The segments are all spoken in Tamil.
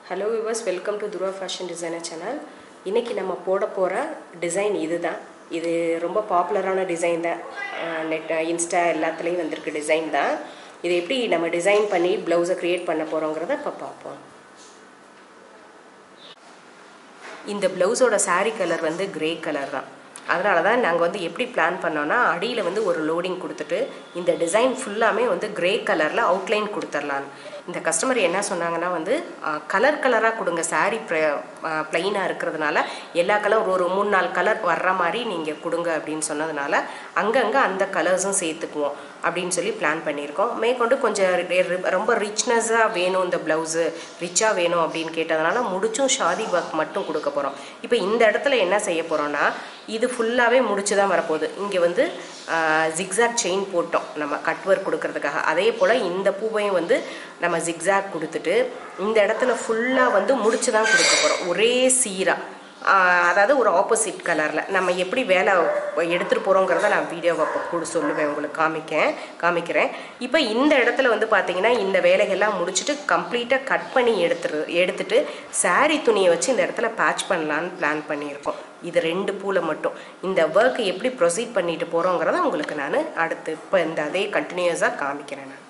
hello viewers welcome to Dhruva fashion designer channel இன்றைக்கி நம்ம போட போகிற டிசைன் இது தான் இது ரொம்ப பாப்புலரான டிசைன் தான் நெட் இன்ஸ்டா எல்லாத்துலேயும் வந்திருக்கு டிசைன் தான் இது எப்படி நம்ம டிசைன் பண்ணி ப்ளவுஸை க்ரியேட் பண்ண போகிறோங்கிறத இப்போ பார்ப்போம் இந்த ப்ளவுஸோட saree கலர் வந்து கிரே கலர் தான் அதனால தான் நாங்கள் வந்து எப்படி பிளான் பண்ணோன்னா அடியில் வந்து ஒரு லோடிங் கொடுத்துட்டு இந்த டிசைன் ஃபுல்லாமே வந்து கிரே கலரில் அவுட்லைன் கொடுத்துர்லான்னு இந்த கஸ்டமர் என்ன சொன்னாங்கன்னா வந்து கலர் கலராக கொடுங்க saree ப்ளைனாக இருக்கிறதுனால எல்லா கலர் ஒரு ஒரு மூணு நாலு கலர் வர்ற மாதிரி நீங்கள் கொடுங்க அப்படின்னு சொன்னதுனால அங்கங்கே அந்த கலர்ஸும் சேர்த்துக்குவோம் அப்படின்னு சொல்லி பிளான் பண்ணியிருக்கோம் மேற்கொண்டு கொஞ்சம் ரி- ரொம்ப ரிச்னஸாக வேணும் இந்த ப்ளவுஸு ரிச்சாக வேணும் அப்படின்னு கேட்டதுனால முடிச்சும் ஷாதி ஒர்க் மட்டும் கொடுக்க போகிறோம் இப்போ இந்த இடத்துல என்ன செய்ய போகிறோன்னா இது ஃபுல்லாகவே முடிச்சு தான் வரப்போகுது இங்கே வந்து ஜிக்ஸாக் செயின் போட்டோம் நம்ம கட் ஒர்க் கொடுக்கறதுக்காக அதே போல் இந்த பூவையும் வந்து நம்ம ஜிக்ஸாக் கொடுத்துட்டு இந்த இடத்துல ஃபுல்லாக வந்து முடிச்சு தான் கொடுக்க போகிறோம் ஒரே சீராக அதாவது ஒரு ஆப்போசிட் கலரில் நம்ம எப்படி வேலை எடுத்துகிட்டு போகிறோங்கிறத நான் வீடியோவை கூட சொல்லுவேன் உங்களுக்கு காமிக்கேன் காமிக்கிறேன் இப்போ இந்த இடத்துல வந்து பார்த்தீங்கன்னா இந்த வேலைகள்லாம் முடிச்சுட்டு கம்ப்ளீட்டாக கட் பண்ணி எடுத்துரு எடுத்துட்டு saree துணியை வச்சு இந்த இடத்துல பேட்ச் பண்ணலான்னு பிளான் பண்ணியிருக்கோம் இது ரெண்டு பூவில் மட்டும் இந்த ஒர்க் எப்படி ப்ரொசீட் பண்ணிட்டு போகிறோங்கிறத உங்களுக்கு நான் அடுத்து இப்போ இந்த அதே கண்டினியூஸாக காமிக்கிறேன் நான்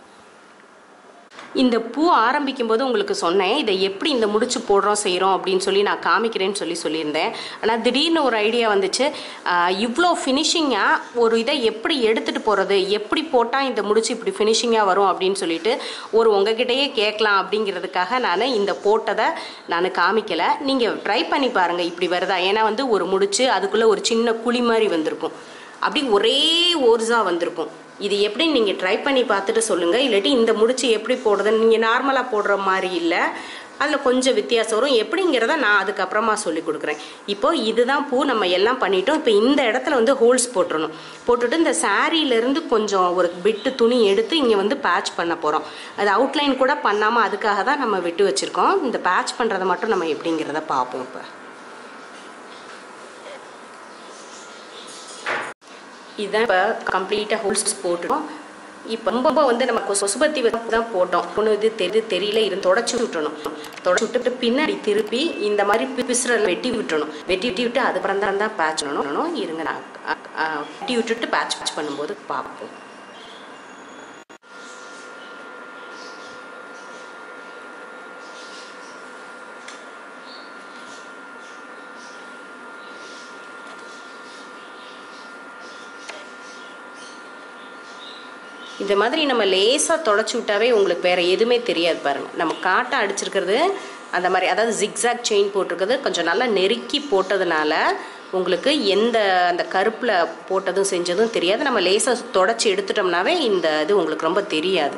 இந்த பூ ஆரம்பிக்கும் போது உங்களுக்கு சொன்னேன் இதை எப்படி இந்த முடிச்சு போடுறோம் செய்கிறோம் அப்படின்னு சொல்லி நான் காமிக்கிறேன்னு சொல்லி சொல்லியிருந்தேன் ஆனால் திடீர்னு ஒரு ஐடியா வந்துச்சு ஆஹ் இவ்வளோ ஃபினிஷிங்காக ஒரு இதை எப்படி எடுத்துகிட்டு போகிறது எப்படி போட்டால் இந்த முடிச்சு இப்படி ஃபினிஷிங்காக வரும் அப்படின்னு சொல்லிட்டு ஒரு உங்ககிட்டயே கேட்கலாம் அப்படிங்கிறதுக்காக நான் இந்த போட்டதை நான் காமிக்கலை நீங்கள் ட்ரை பண்ணி பாருங்கள் இப்படி வருதா ஏன்னா வந்து ஒரு முடிச்சு அதுக்குள்ளே ஒரு சின்ன குழி மாதிரி வந்திருக்கும் அப்படி ஒரே ஓர்ஸாக வந்திருக்கும் இது எப்படி நீங்கள் ட்ரை பண்ணி பார்த்துட்டு சொல்லுங்கள் இல்லாட்டி இந்த முடிச்சு எப்படி போடுறதுன்னு நீங்கள் நார்மலாக போடுற மாதிரி இல்லை அதில் கொஞ்சம் வித்தியாசம் வரும் எப்படிங்கிறத நான் அதுக்கப்புறமா சொல்லி கொடுக்குறேன் இப்போ இதுதான் பூ நம்ம எல்லாம் பண்ணிட்டோம் இப்போ இந்த இடத்துல வந்து ஹோல்ஸ் போட்டுறணும் போட்டுட்டு இந்த சாரீலேருந்து கொஞ்சம் ஒரு பிட்டு துணி எடுத்து இங்கே வந்து பேட்ச் பண்ண போகிறோம் அது அவுட்லைன் கூட பண்ணாமல் அதுக்காக தான் நம்ம விட்டு வச்சுருக்கோம் இந்த பேட்ச் பண்ணுறதை மட்டும் நம்ம எப்படிங்கிறத பார்ப்போம் இப்போ இதுதான் இப்போ கம்ப்ளீட்டாக ஹோல்ஸ் போட்டுட்டோம் இப்போ ரொம்ப வந்து நம்ம கொசுபத்தி வச்சு தான் போட்டோம் ஒன்று இது தெரி தெரியல இருந்து தொடச்சி விட்டணும் தொடச்சி விட்டுட்டு பின்னாடி திருப்பி இந்த மாதிரி பிசுறல் வெட்டி விட்டணும் வெட்டி வெட்டி விட்டு அதுக்கப்புறம் தான் தான் பேட்ச் பண்ணணும் இருங்க நான் அ, அ, வெட்டி விட்டுட்டு பேட்ச் பேட்ச் பண்ணும்போது பார்ப்போம் இந்த மாதிரி நம்ம லேசாக தொடச்சி விட்டாவே உங்களுக்கு வேறு எதுவுமே தெரியாது பாருங்கள் நம்ம காட்டை அடிச்சிருக்கிறது அந்த மாதிரி அதாவது ஜிக்ஸாக் செயின் போட்டிருக்கிறது கொஞ்சம் நல்லா நெருக்கி போட்டதுனால உங்களுக்கு எந்த அந்த கருப்பில் போட்டதும் செஞ்சதும் தெரியாது நம்ம லேசாக தொடச்சி எடுத்துட்டோம்னாவே இந்த இது உங்களுக்கு ரொம்ப தெரியாது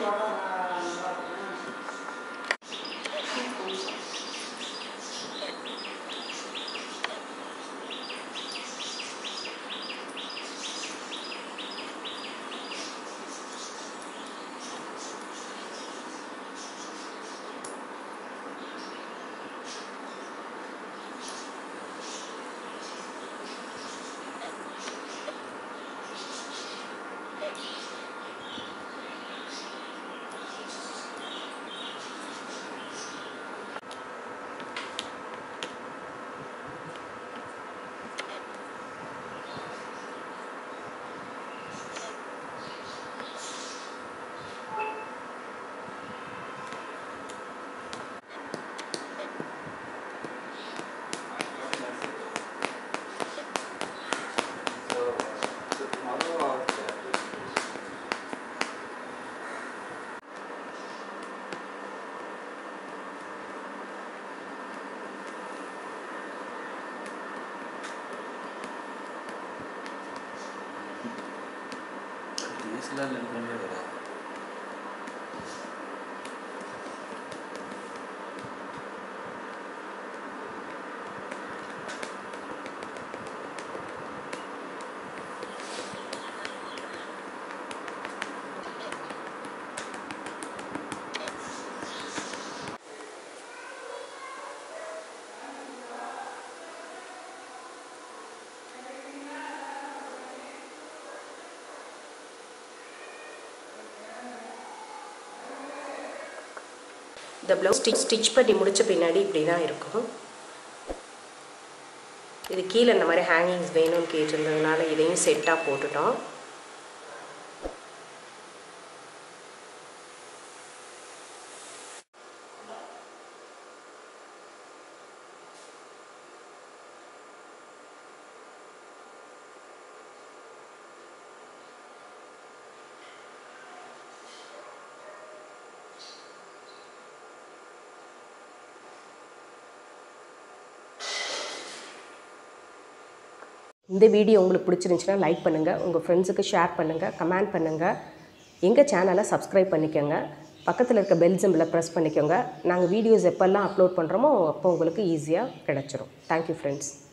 டிஎஸ்எல்ஆர் லென்ஸ்லேயே வராது ஆ இந்த ப்ளவுஸ் ஸ்டிச் ஸ்டிச் பண்ணி முடித்த பின்னாடி இப்படி தான் இருக்கும் இது கீழே இந்த மாதிரி ஹேங்கிங்ஸ் வேணும்னு கேட்டிருந்ததுனால இதையும் செட்டாக போட்டுட்டோம் இந்த வீடியோ உங்களுக்கு பிடிச்சிருந்துச்சுன்னா லைக் பண்ணுங்கள் உங்கள் ஃப்ரெண்ட்ஸுக்கு ஷேர் பண்ணுங்கள் கமெண்ட் பண்ணுங்கள் எங்கள் சேனலை சப்ஸ்கிரைப் பண்ணிக்கோங்க பக்கத்தில் இருக்க பெல் சிம்பிளை ப்ரெஸ் பண்ணிக்கோங்க நாங்கள் வீடியோஸ் எப்போல்லாம் அப்லோட் பண்ணுறோமோ அப்போ உங்களுக்கு ஈஸியாக கிடச்சிரும் தேங்க்யூ ஃப்ரெண்ட்ஸ்